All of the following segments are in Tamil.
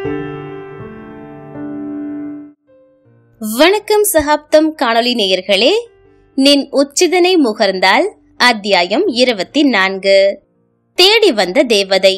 வணக்கம் சகாப்தம் காணொளி நேயர்களே நின் உச்சிதனை முகர்ந்தால் அத்தியாயம் இருபத்தி நான்கு தேடி வந்த தேவதை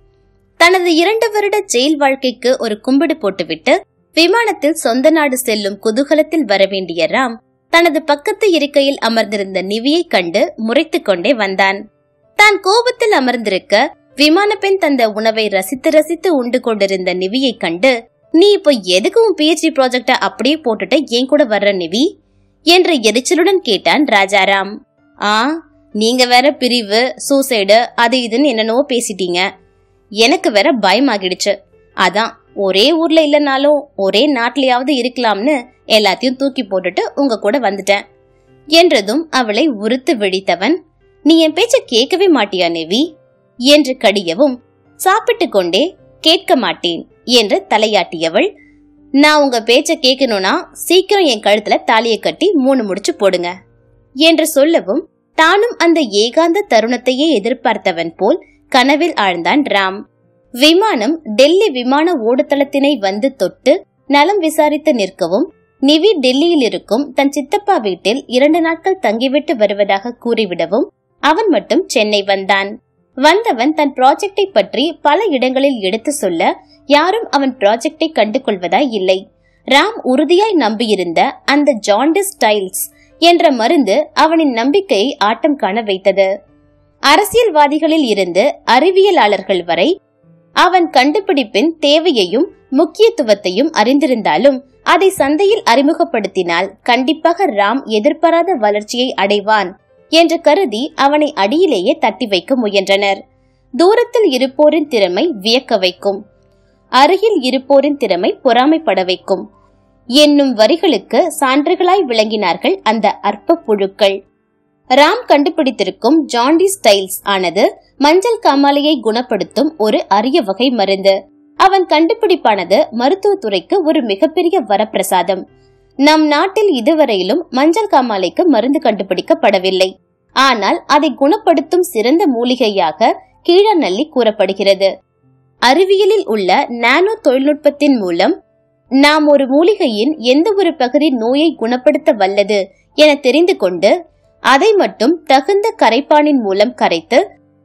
தனது இரண்டு வருட ஜெயில் வாழ்க்கைக்கு ஒரு கும்பிடு போட்டுவிட்டு விமானத்தில் சொந்த நாடு செல்லும் குதூகலத்தில் வரவேண்டிய ராம் தனது பக்கத்து இருக்கையில் அமர்ந்திருந்த நிவியை கண்டு முறைத்துக் கொண்டே வந்தான் தான் கோபத்தில் அமர்ந்திருக்க விமான பெண் தந்த உணவை ரசித்து ரசித்து உண்டு கொண்டிருந்த நிவியை கண்டு நீ இப்போ எதுக்கு உன் பிஹெச்டி ப்ராஜெக்ட அப்படியே போட்டுட்டு ஏன் கூட வர்ற நிவி என்று எரிச்சலுடன் கேட்டான் ராஜாராம் ஆ நீங்க வேற பிரிவு சூசைடு அது இதுன்னு என்னென்னவோ பேசிட்டீங்க எனக்கு வேற பயமாகிடுச்சு அதான் ஒரே ஊர்ல இல்லைனாலும் ஒரே நாட்டிலேயாவது இருக்கலாம்னு எல்லாத்தையும் தூக்கி போட்டுட்டு உங்க கூட வந்துட்டேன் என்றதும் அவளை உறுத்து விழித்தவன் நீ என் பேச்ச கேட்கவே மாட்டியா நிவி என்று கடியவும் சாப்பிட்டு கொண்டே கேட்க மாட்டேன் என்று தலையாட்டியவள் நான் உங்க பேச்ச கேட்கணும்னா சீக்கிரம் என் கழுத்துல தாலியை கட்டி மூணு முடிச்சு போடுங்க என்று சொல்லவும் தானும் அந்த ஏகாந்த தருணத்தையே எதிர்பார்த்தவன் போல் கனவில் ஆழ்ந்தான் ராம் விமானம் டெல்லி விமான ஓடுதளத்தினை வந்து தொட்டு நலம் விசாரித்து நிற்கவும் நிவி டெல்லியில் இருக்கும் தன் சித்தப்பா வீட்டில் இரண்டு நாட்கள் தங்கிவிட்டு வருவதாக கூறிவிடவும் அவன் மட்டும் சென்னை வந்தான் வந்தவன் தன் ப்ராஜெக்டை பற்றி பல இடங்களில் எடுத்து சொல்ல யாரும் அவன் ப்ராஜெக்டை கண்டு கொள்வதாய் இல்லை ராம் உறுதியாய் நம்பியிருந்த அந்த ஜாண்டிஸ் ஸ்டைல்ஸ் என்ற மருந்து அவனின் நம்பிக்கையை ஆட்டம் காண வைத்தது அரசியல்வாதிகளில் இருந்து அறிவியலாளர்கள் வரை அவன் கண்டுபிடிப்பின் தேவையையும் முக்கியத்துவத்தையும் அறிந்திருந்தாலும் அதை சந்தையில் அறிமுகப்படுத்தினால் கண்டிப்பாக ராம் எதிர்பாராத வளர்ச்சியை அடைவான் என்று கருதி அவனை அடியிலேயே தட்டி வைக்க முயன்றனர் தூரத்தில் இருப்போரின் திறமை வியக்க வைக்கும் அருகில் இருப்போரின் திறமை பொறாமைப்பட வைக்கும் என்னும் வரிகளுக்கு சான்றுகளாய் விளங்கினார்கள் அந்த அற்ப புழுக்கள் ராம் கண்டுபிடித்திருக்கும் ஜாண்டி ஸ்டைல்ஸ் ஆனது மஞ்சள் காமாலையை குணப்படுத்தும் ஒரு அரிய வகை மருந்து அவன் கண்டுபிடிப்பானது மருத்துவத்துறைக்கு ஒரு மிகப்பெரிய வரப்பிரசாதம் நம் நாட்டில் இதுவரையிலும் மஞ்சள் காமாலைக்கு மருந்து கண்டுபிடிக்கப்படவில்லை ஆனால் அதை குணப்படுத்தும் சிறந்த மூலிகையாக கீழநல்லி கூறப்படுகிறது அறிவியலில் உள்ள நானோ தொழில்நுட்பத்தின் மூலம் நாம் ஒரு மூலிகையின் எந்த ஒரு பகுதி நோயை குணப்படுத்த வல்லது என தெரிந்து கொண்டு அதை மட்டும் தகுந்த கரைப்பானின் மூலம் கரைத்து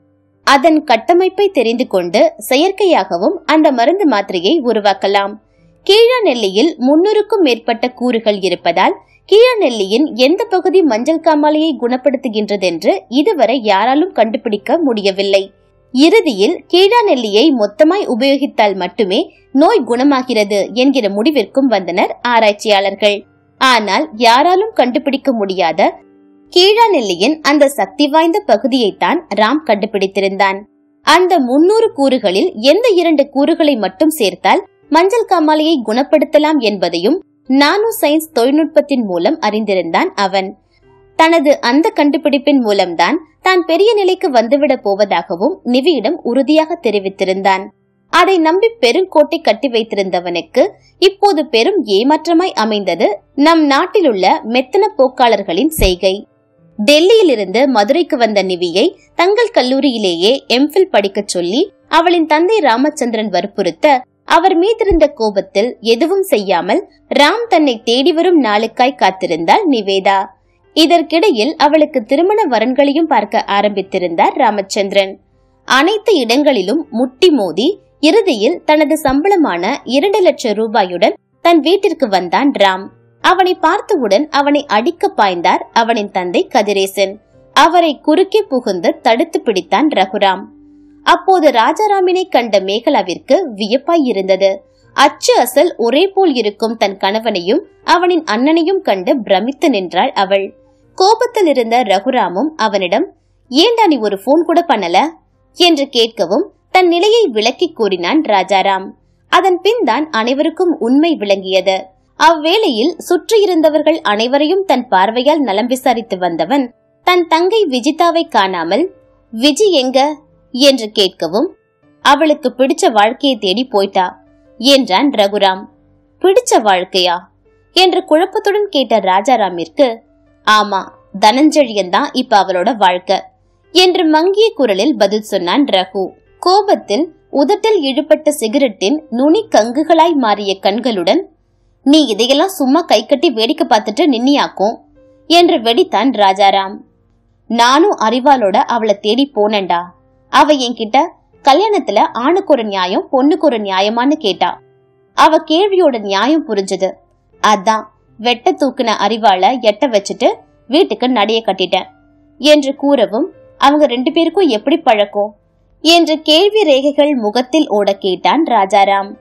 அதன் கட்டமைப்பை தெரிந்து கொண்டு செயற்கையாகவும் அந்த மருந்து மாத்திரையை உருவாக்கலாம் கீழநெல்லியில் முன்னூறுக்கும் மேற்பட்ட கூறுகள் இருப்பதால் கீழநெல்லியின் எந்த பகுதி மஞ்சள் காமாலையை குணப்படுத்துகின்றதென்று இதுவரை யாராலும் கண்டுபிடிக்க முடியவில்லை இறுதியில் கீழாநெல்லியை மொத்தமாய் உபயோகித்தால் மட்டுமே நோய் குணமாகிறது என்கிற முடிவிற்கும் வந்தனர் ஆராய்ச்சியாளர்கள் ஆனால் யாராலும் கண்டுபிடிக்க முடியாத கீழாநெல்லியின் அந்த சக்தி வாய்ந்த பகுதியைத்தான் ராம் கண்டுபிடித்திருந்தான் அந்த முன்னூறு கூறுகளில் எந்த இரண்டு கூறுகளை மட்டும் சேர்த்தால் மஞ்சள் காமாலையை குணப்படுத்தலாம் என்பதையும் நானோ சயின்ஸ் தொழில்நுட்பத்தின் மூலம் அறிந்திருந்தான் அவன் தனது அந்த கண்டுபிடிப்பின் மூலம்தான் தான் பெரிய நிலைக்கு வந்துவிட போவதாகவும் நிவியிடம் உறுதியாக தெரிவித்திருந்தான் அதை நம்பி பெருங்கோட்டை கட்டி வைத்திருந்தவனுக்கு இப்போது பெரும் ஏமாற்றமாய் அமைந்தது நம் நாட்டிலுள்ள மெத்தன போக்காளர்களின் செய்கை டெல்லியிலிருந்து மதுரைக்கு வந்த நிவியை தங்கள் கல்லூரியிலேயே எம்ஃபில் படிக்கச் சொல்லி அவளின் தந்தை ராமச்சந்திரன் வற்புறுத்த அவர் மீதிருந்த கோபத்தில் எதுவும் செய்யாமல் ராம் தன்னை தேடி வரும் நாளுக்காய் காத்திருந்தாள் நிவேதா இதற்கிடையில் அவளுக்கு திருமண வரன்களையும் பார்க்க ஆரம்பித்திருந்தார் ராமச்சந்திரன் அனைத்து இடங்களிலும் முட்டி மோதி இறுதியில் தனது சம்பளமான இரண்டு லட்சம் ரூபாயுடன் தன் வீட்டிற்கு வந்தான் ராம் அவனை பார்த்தவுடன் அவனை அடிக்க பாய்ந்தார் அவனின் தந்தை கதிரேசன் அவரை குறுக்கே புகுந்து தடுத்து பிடித்தான் ரகுராம் அப்போது ராஜாராமினை கண்ட மேகலாவிற்கு வியப்பாய் இருந்தது அச்சு அசல் ஒரே போல் இருக்கும் தன் கணவனையும் அவனின் அண்ணனையும் கண்டு பிரமித்து நின்றாள் அவள் கோபத்தில் இருந்த ரகுராமும் அவனிடம் ஏண்டா நீ ஒரு போன் கூட பண்ணல என்று கேட்கவும் தன் நிலையை விளக்கி கூறினான் ராஜாராம் அதன் பின் தான் அனைவருக்கும் உண்மை விளங்கியது அவ்வேளையில் சுற்றியிருந்தவர்கள் அனைவரையும் தன் பார்வையால் நலம் விசாரித்து வந்தவன் தன் தங்கை விஜிதாவை காணாமல் விஜி எங்க என்று கேட்கவும் அவளுக்கு பிடிச்ச வாழ்க்கையை தேடி போயிட்டா என்றான் ரகுராம் பிடிச்ச வாழ்க்கையா என்று குழப்பத்துடன் கேட்ட ராஜாராமிற்கு ஆமா தனஞ்செழியன் தான் இப்ப அவளோட வாழ்க்கை என்று மங்கிய குரலில் பதில் சொன்னான் ரகு கோபத்தில் உதட்டில் இழுபட்ட சிகரெட்டின் நுனி கங்குகளாய் மாறிய கண்களுடன் நீ இதையெல்லாம் சும்மா கை கட்டி வேடிக்கை பார்த்துட்டு நின்னியாக்கும் என்று வெடித்தான் ராஜாராம் நானும் அறிவாளோட அவளை தேடி போனேன்டா அவ என்கிட்ட கல்யாணத்துல ஆணுக்கு ஒரு நியாயம் பொண்ணுக்கு ஒரு நியாயமான்னு கேட்டா அவ கேள்வியோட நியாயம் புரிஞ்சது அதான் வெட்ட தூக்குன அறிவாள எட்ட வச்சுட்டு வீட்டுக்கு நடைய கட்டிட்டேன் என்று கூறவும் அவங்க ரெண்டு பேருக்கும் எப்படி பழக்கம் என்று கேள்வி ரேகைகள் முகத்தில் ஓட கேட்டான் ராஜாராம்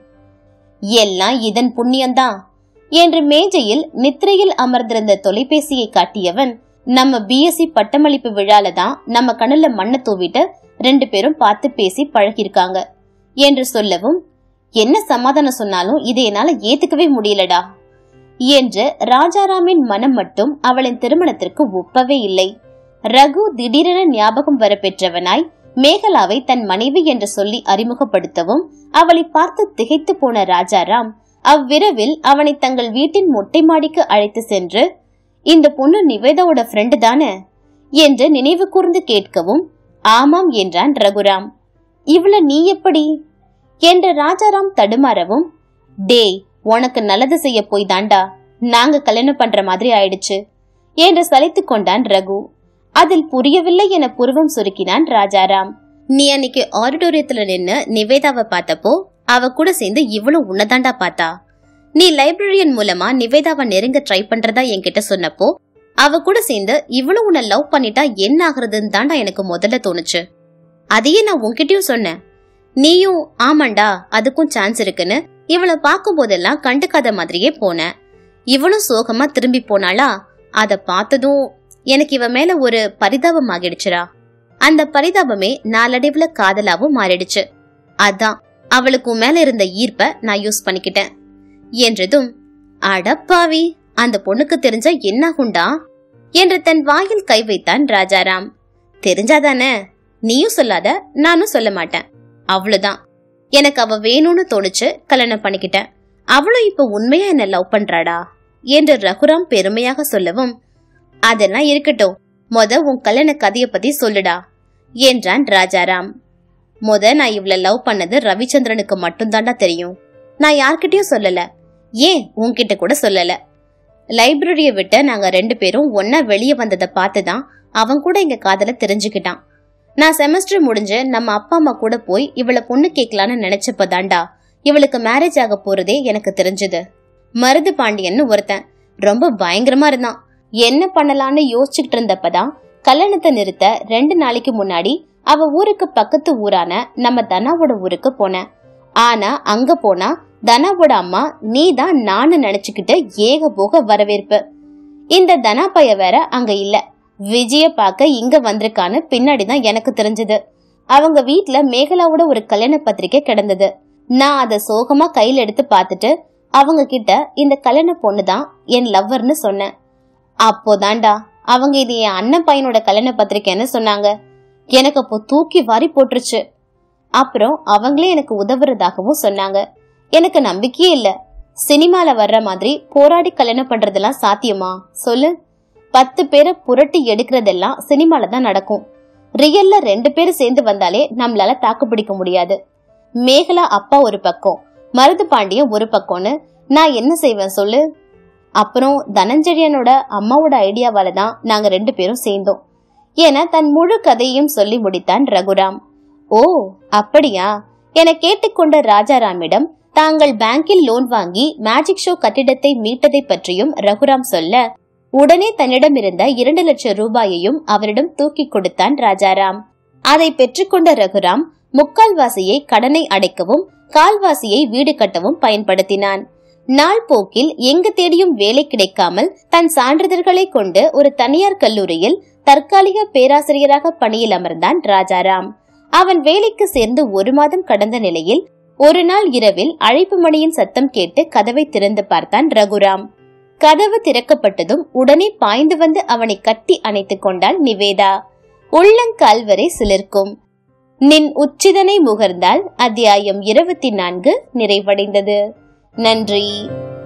எல்லாம் இதன் புண்ணியம்தான் என்று மேஜையில் நித்திரையில் அமர்ந்திருந்த தொலைபேசியை காட்டியவன் நம்ம பிஎஸ்சி பட்டமளிப்பு விழால தான் நம்ம கண்ணுல மண்ணை தூவிட்டு ரெண்டு பேரும் பார்த்து பேசி பழகிருக்காங்க என்று சொல்லவும் என்ன சமாதானம் சொன்னாலும் இதை என்னால ஏத்துக்கவே முடியலடா என்று ராஜாராமின் மனம் மட்டும் அவளின் திருமணத்திற்கு ஒப்பவே இல்லை ரகு திடீரென ஞாபகம் வர பெற்றவனாய் மேகலாவை தன் மனைவி என்று சொல்லி அறிமுகப்படுத்தவும் அவளை பார்த்து திகைத்து போன ராஜாராம் அவ்விரவில் அவனை தங்கள் வீட்டின் மொட்டை மாடிக்கு அழைத்து சென்று இந்த பொண்ணு நிவேதாவோட ஃப்ரெண்டு தானே என்று நினைவு கூர்ந்து கேட்கவும் ஆமாம் என்றான் ரகுராம் இவள நீ எப்படி என்று ராஜாராம் தடுமாறவும் டேய் உனக்கு நல்லது செய்ய போய் தாண்டா நாங்க கல்யாணம் பண்ற மாதிரி ஆயிடுச்சு என்று சலித்து கொண்டான் ரகு அதில் புரியவில்லை என புருவம் சுருக்கினான் ராஜாராம் நீ அன்னைக்கு ஆடிட்டோரியத்துல நின்னு நிவேதாவை பார்த்தப்போ அவ கூட சேர்ந்து இவ்வளவு உன்னதாண்டா பார்த்தா நீ லைப்ரரியன் மூலமா நிவேதாவை நெருங்க ட்ரை பண்றதா என்கிட்ட சொன்னப்போ அவ கூட சேர்ந்து இவ்வளவு உன்னை லவ் பண்ணிட்டா என்ன ஆகுறதுன்னு தாண்டா எனக்கு முதல்ல தோணுச்சு அதையே நான் உன்கிட்டயும் சொன்னேன் நீயும் ஆமாண்டா அதுக்கும் சான்ஸ் இருக்குன்னு இவளை பார்க்கும் போதெல்லாம் கண்டுக்காத மாதிரியே போனேன் இவளும் சோகமா திரும்பி போனாளா அத பார்த்ததும் எனக்கு இவ மேல ஒரு பரிதாபம் ஆகிடுச்சுடா அந்த பரிதாபமே நாளடைவுல காதலாவும் மாறிடுச்சு அதான் அவளுக்கு உன் மேல இருந்த ஈர்ப்ப நான் யூஸ் பண்ணிக்கிட்டேன் என்றதும் அடப்பாவி அந்த பொண்ணுக்கு தெரிஞ்சா என்னாகுண்டா என்று தன் வாயில் கை வைத்தான் ராஜாராம் தெரிஞ்சாதானே நீயும் சொல்லாத நானும் சொல்ல மாட்டேன் அவ்வளவுதான் எனக்கு அவ வேணும்னு தோணுச்சு கல்யாணம் பண்ணிக்கிட்டேன் அவளும் இப்ப உண்மையா என்ன லவ் பண்றாடா என்று ரகுராம் பெருமையாக சொல்லவும் அதெல்லாம் இருக்கட்டும் மொத உன் கல்யாண கதைய பத்தி சொல்லுடா என்றான் ராஜாராம் மொத நான் இவள லவ் பண்ணது ரவிச்சந்திரனுக்கு மட்டும்தான்டா தெரியும் நான் யார்கிட்டயும் சொல்லல ஏன் உன்கிட்ட கூட சொல்லல லைப்ரரியை விட்டு நாங்க ரெண்டு பேரும் ஒன்னா வெளியே வந்ததை பார்த்துதான் அவன் கூட எங்க காதல தெரிஞ்சுக்கிட்டான் நான் செமஸ்டர் முடிஞ்சு நம்ம அப்பா அம்மா கூட போய் இவளை பொண்ணு கேட்கலான்னு நினைச்சப்பதாண்டா இவளுக்கு மேரேஜ் ஆக போறதே எனக்கு தெரிஞ்சது மருது பாண்டியன்னு ஒருத்தன் ரொம்ப பயங்கரமா இருந்தான் என்ன பண்ணலான்னு யோசிச்சுக்கிட்டு இருந்தப்பதான் கல்யாணத்தை நிறுத்த ரெண்டு நாளைக்கு முன்னாடி அவ ஊருக்கு பக்கத்து ஊரான நம்ம தனாவோட ஊருக்கு போனேன் ஆனா அங்க போனா தனாவோட அம்மா நீ தான் நானு நினைச்சுக்கிட்டு ஏக போக வரவேற்பு இந்த தனா பைய வேற அங்க இல்ல விஜய பார்க்க இங்க வந்திருக்கான்னு பின்னாடி தான் எனக்கு தெரிஞ்சது அவங்க வீட்ல மேகலாவோட ஒரு கல்யாண பத்திரிக்கை கிடந்தது நான் அதை சோகமா கையில எடுத்து பார்த்துட்டு அவங்க கிட்ட இந்த கல்யாண பொண்ணு தான் என் லவ்வர்னு சொன்னேன் அப்போதான்டா அவங்க இது என் அண்ணன் பையனோட கல்யாண பத்திரிக்கைன்னு சொன்னாங்க எனக்கு அப்போ தூக்கி வாரி போட்டுருச்சு அப்புறம் அவங்களே எனக்கு உதவுறதாகவும் சொன்னாங்க எனக்கு நம்பிக்கையே இல்ல சினிமால வர்ற மாதிரி போராடி கல்யாணம் பண்றதெல்லாம் சாத்தியமா சொல்லு பத்து பேரை புரட்டி எடுக்கிறதெல்லாம் சினிமால தான் நடக்கும் ரியல்ல ரெண்டு பேரும் சேர்ந்து வந்தாலே நம்மளால தாக்கு பிடிக்க முடியாது மேகலா அப்பா ஒரு பக்கம் மருது பாண்டியன் ஒரு பக்கம்னு நான் என்ன செய்வேன் சொல்லு அப்புறம் தனஞ்செழியனோட அம்மாவோட ஐடியாவால தான் நாங்க ரெண்டு பேரும் சேர்ந்தோம் என தன் முழு கதையையும் சொல்லி முடித்தான் ரகுராம் ஓ அப்படியா என கேட்டுக்கொண்ட ராஜாராமிடம் தாங்கள் பேங்கில் லோன் வாங்கி மேஜிக் ஷோ கட்டிடத்தை மீட்டதை பற்றியும் ரகுராம் சொல்ல உடனே தன்னிடம் இருந்த இரண்டு லட்சம் ரூபாயையும் அவரிடம் தூக்கி கொடுத்தான் ராஜாராம் அதை பெற்றுக்கொண்ட ரகுராம் முக்கால்வாசியை கடனை அடைக்கவும் கால்வாசியை வீடு கட்டவும் பயன்படுத்தினான் நாள் போக்கில் எங்கு தேடியும் வேலை கிடைக்காமல் தன் சான்றிதழ்களை கொண்டு ஒரு தனியார் கல்லூரியில் தற்காலிக பேராசிரியராக பணியில் அமர்ந்தான் ராஜாராம் அவன் வேலைக்கு சேர்ந்து ஒரு மாதம் கடந்த நிலையில் ஒரு நாள் இரவில் அழைப்பு மணியின் சத்தம் கேட்டு கதவை திறந்து பார்த்தான் ரகுராம் கதவு திறக்கப்பட்டதும் உடனே பாய்ந்து வந்து அவனை கட்டி அணைத்துக் கொண்டாள் நிவேதா உள்ளங்கால் வரை சிலிர்க்கும் நின் உச்சிதனை முகர்ந்தால் அத்தியாயம் இருபத்தி நான்கு நிறைவடைந்தது நன்றி